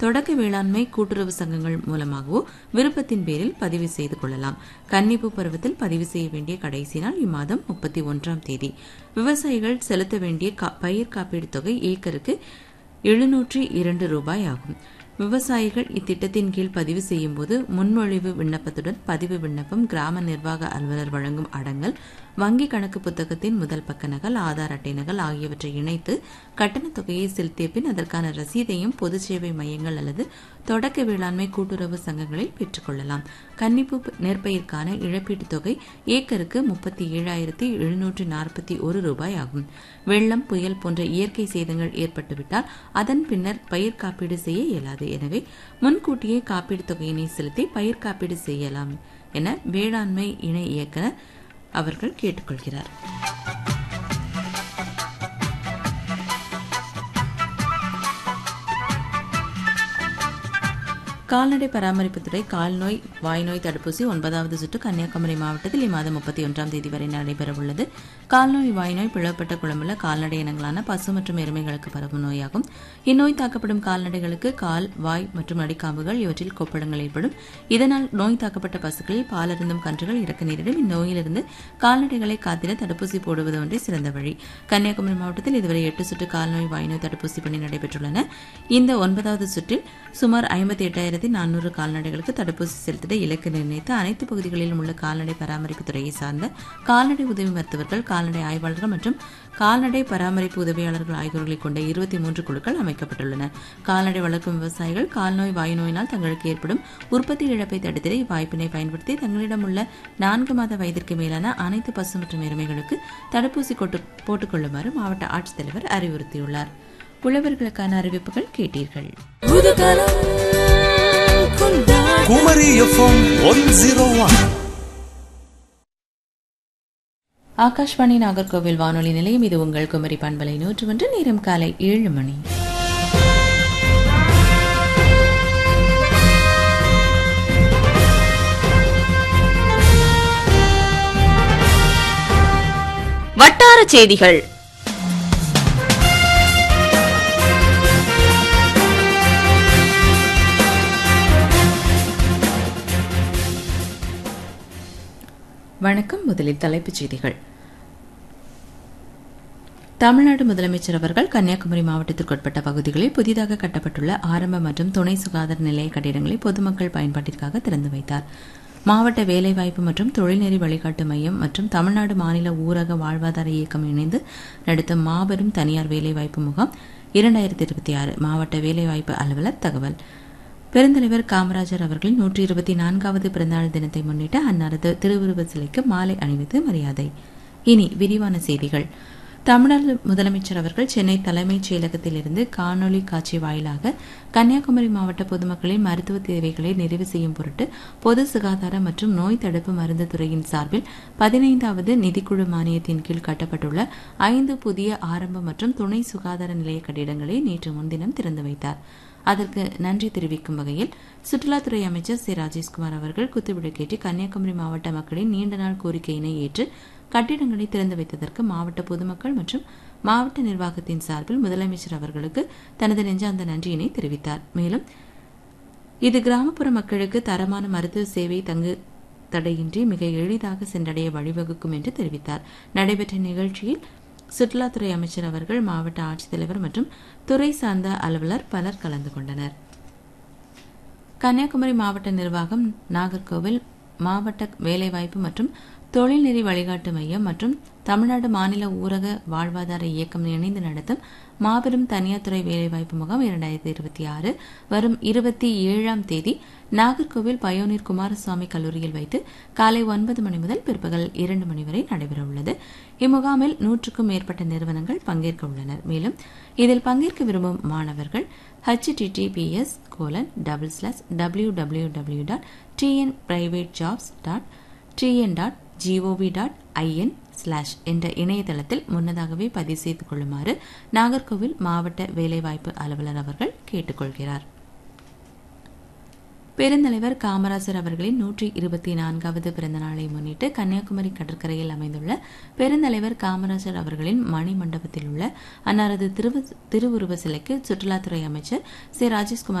தொடக்க வேளாண்மை கூட்டுறவு சங்கங்கள் மூலமாகவோ விருப்பத்தின் பேரில் பதிவு செய்து கொள்ளலாம் கன்னிப்பு பருவத்தில் பதிவு செய்ய வேண்டிய கடைசி நாள் இம்மாதம் முப்பத்தி ஒன்றாம் தேதி விவசாயிகள் செலுத்த வேண்டிய பயிர் காப்பீடு தொகை ஏக்கருக்கு எழுநூற்றி இரண்டு ரூபாய் ஆகும் விவசாயிகள் இத்திட்டத்தின் கீழ் பதிவு செய்யும் போது முன்மொழிவு விண்ணப்பத்துடன் பதிவு விண்ணப்பம் கிராம நிர்வாக அலுவலர் வழங்கும் அடங்கல் வங்கி கணக்கு புத்தகத்தின் முதல் பக்க நகல் ஆதார் அட்டை நகல் ஆகியவற்றை இணைத்து கட்டணத் தொகையை செலுத்திய பின் அதற்கான ரசீதையும் பொது சேவை மையங்கள் அல்லது தொடக்க வேளாண்மை கூட்டுறவு சங்கங்களில் பெற்றுக்கொள்ளலாம் கன்னிப்பு நெற்பயிர்க்கான இழப்பீட்டுத் தொகை ஏக்கருக்கு முப்பத்தி ஏழாயிரத்தி எழுநூற்றி நாற்பத்தி ஒரு ரூபாய் ஆகும் வெள்ளம் புயல் போன்ற இயற்கை சேதங்கள் ஏற்பட்டுவிட்டால் அதன் பின்னர் பயிர் காப்பீடு செய்ய இயலாது எனவே முன்கூட்டியே காப்பீடு தொகையினை செலுத்தி பயிர் காப்பீடு செய்யலாம் என வேளாண்மை இணை இயக்குநர் அவர்கள் கேட்டுக்கொள்கிறார் கால்நடை பராமரிப்புத்துறை கால்நோய் வாய்நோய் தடுப்பூசி ஒன்பதாவது சுற்று கன்னியாகுமரி மாவட்டத்தில் இம்மாதம் முப்பத்தி ஒன்றாம் தேதி வரை நடைபெறவுள்ளது கால்நோய் வாய்நோய் பிளவுபட்ட குளமுள்ள கால்நடை இனங்களான பசு மற்றும் எருமைகளுக்கு பரவும் நோயாகும் இந்நோய் தாக்கப்படும் கால்நடைகளுக்கு கால் வாய் மற்றும் அடிக்காம்புகள் இவற்றில் கொப்பளங்கள் ஏற்படும் இதனால் நோய் தாக்கப்பட்ட பசுக்களில் பாலருந்தும் கன்றுகள் இறக்க நேரிடும் இந்நோயிலிருந்து கால்நடைகளை காத்திட தடுப்பூசி போடுவது ஒன்றே சிறந்த வழி கன்னியாகுமரி மாவட்டத்தில் இதுவரை எட்டு சுற்று கால்நோய் வாய்நோய் தடுப்பூசி பணி நடைபெற்றுள்ளன இந்த ஒன்பதாவது சுற்றில் சுமார் ஐம்பத்தி எட்டாயிரத்தி நானூறு கால்நடைகளுக்கு தடுப்பூசி செலுத்திட இலக்கு நிர்ணயித்து அனைத்து பகுதிகளிலும் உள்ள கால்நடை பராமரிப்பு துறையை சார்ந்த கால்நடை உதவி மருத்துவர்கள் கால்நடை ஆய்வாளர்கள் மற்றும் கால்நடை பராமரிப்பு உதவியாளர்கள் ஆகியோர்களை கொண்ட இருபத்தி மூன்று குழுக்கள் அமைக்கப்பட்டுள்ளன கால்நடை வளர்க்கும் விவசாயிகள் கால்நோய் வாயு நோயினால் தங்களுக்கு ஏற்படும் உற்பத்தி இழப்பை தடுத்திட இவ்வாய்ப்பினை பயன்படுத்தி தங்களிடம் உள்ள நான்கு மாத வயதிற்கு மேலான அனைத்து பசு மற்றும் எருமைகளுக்கு தடுப்பூசி போட்டுக் கொள்ளுமாறு மாவட்ட ஆட்சித்தலைவர் அறிவுறுத்தியுள்ளார் உழவர்களுக்கான அறிவிப்புகள் கேட்டீர்கள் Kumari FM one zero one Akashvani Nagercoil வானொலி நிலையம் இது உங்கள் குமரி பண்பலை நூற்று ஒன்று நேரம் காலை ஏழு மணி வட்டார செய்திகள் வணக்கம் முதலில் தலைப்புச் செய்திகள் தமிழ்நாடு முதலமைச்சர் அவர்கள் கன்னியாகுமரி மாவட்டத்திற்குட்பட்ட பகுதிகளில் புதிதாக கட்டப்பட்டுள்ள ஆரம்ப மற்றும் துணை சுகாதார நிலைய கட்டிடங்களை பொதுமக்கள் பயன்பாட்டிற்காக திறந்து வைத்தார் மாவட்ட வேலைவாய்ப்பு மற்றும் தொழில்நெறி வழிகாட்டு மையம் மற்றும் தமிழ்நாடு மாநில ஊரக வாழ்வாதார இயக்கம் இணைந்து நடத்தும் மாபெரும் தனியார் வேலைவாய்ப்பு முகாம் இரண்டாயிரத்தி இருபத்தி ஆறு மாவட்ட வேலைவாய்ப்பு அலுவலர் தகவல் பெருந்தலைவர் காமராஜர் அவர்களின் நூற்றி இருபத்தி நான்காவது பிறந்தநாள் தினத்தை முன்னிட்டு அன்னாரது திருவுருவ சிலைக்கு மாலை அணிவித்து மரியாதை இனி விரிவான செய்திகள் தமிழ்நாடு முதலமைச்சர் அவர்கள் சென்னை தலைமைச் செயலகத்திலிருந்து காணொலி காட்சி வாயிலாக கன்னியாகுமரி மாவட்ட பொதுமக்களின் மருத்துவ தேவைகளை நிறைவு செய்யும் பொருட்டு பொது சுகாதார மற்றும் நோய் தடுப்பு மருந்து துறையின் சார்பில் பதினைந்தாவது நிதிக்குழு மானியத்தின் கீழ் கட்டப்பட்டுள்ள ஐந்து புதிய ஆரம்ப மற்றும் துணை சுகாதார நிலைய கட்டிடங்களை நேற்று முன்தினம் திறந்து வைத்தார் அதற்கு நன்றி தெரிவிக்கும் வகையில் சுற்றுலாத்துறை அமைச்சர் சி ராஜேஷ்குமார் அவர்கள் குத்துவிளக்கேற்றி கன்னியாகுமரி மாவட்ட மக்களின் நீண்ட நாள் கோரிக்கையினை ஏற்று கட்டிடங்களை திறந்து வைத்ததற்கு மாவட்ட பொதுமக்கள் மற்றும் மாவட்ட நிர்வாகத்தின் சார்பில் முதலமைச்சர் அவர்களுக்கு தனது நெஞ்சார்ந்த நன்றியினை தெரிவித்தார் மேலும் இது கிராமப்புற மக்களுக்கு தரமான மருத்துவ சேவை தங்கு தடையின்றி மிக எளிதாக சென்றடைய வழிவகுக்கும் என்று தெரிவித்தார் நடைபெற்ற நிகழ்ச்சியில் சுற்றுலாத்துறை அமைச்சர் அவர்கள் மாவட்ட ஆட்சித்தலைவர் மற்றும் துறை சார்ந்த அலுவலர் பலர் கலந்து கொண்டனர் கன்னியாகுமரி மாவட்ட நிர்வாகம் நாகர்கோவில் மாவட்ட வேலைவாய்ப்பு மற்றும் தொழில்நெறி வழிகாட்டு மையம் மற்றும் தமிழ்நாடு மாநில ஊரக வாழ்வாதார இயக்கம் இணைந்து நடத்தும் மாபெரும் தனியார் துறை வேலைவாய்ப்பு முகாம் இரண்டாயிரத்தி இருபத்தி ஆறு வரும் இருபத்தி ஏழாம் தேதி நாகர்கோவில் பயோனீர் குமாரசுவாமி கல்லூரியில் வைத்து காலை ஒன்பது மணி முதல் பிற்பகல் இரண்டு மணி வரை நடைபெறவுள்ளது இம்முகாமில் நூற்றுக்கும் மேற்பட்ட நிறுவனங்கள் பங்கேற்க உள்ளனர் மேலும் இதில் பங்கேற்க விரும்பும் மாணவர்கள் HTTPS colon double slash W W W dot TN private jobs dot TN dot GOV dot IN slash என்ற இணையதளத்தில் முன்னதாகவே பதிவு செய்து கொள்ளுமாறு நாகர்கோவில் மாவட்ட வேலைவாய்ப்பு அலுவலர் அவர்கள் கேட்டுக்கொள்கிறார் பெருந்தலைவர் காமராஜர் அவர்களின் நூற்றி இருபத்தி நான்காவது பிறந்த நாளை முன்னிட்டு கன்னியாகுமரி கடற்கரையில் அமைந்துள்ள பெருந்தலைவர் காமராஜர் அவர்களின் மணி மண்டபத்தில் உள்ள அன்னாரது திருவுருவ சிலைக்கு சுற்றுலாத்துறை அமைச்சர் சி ராஜேஷ்குமார்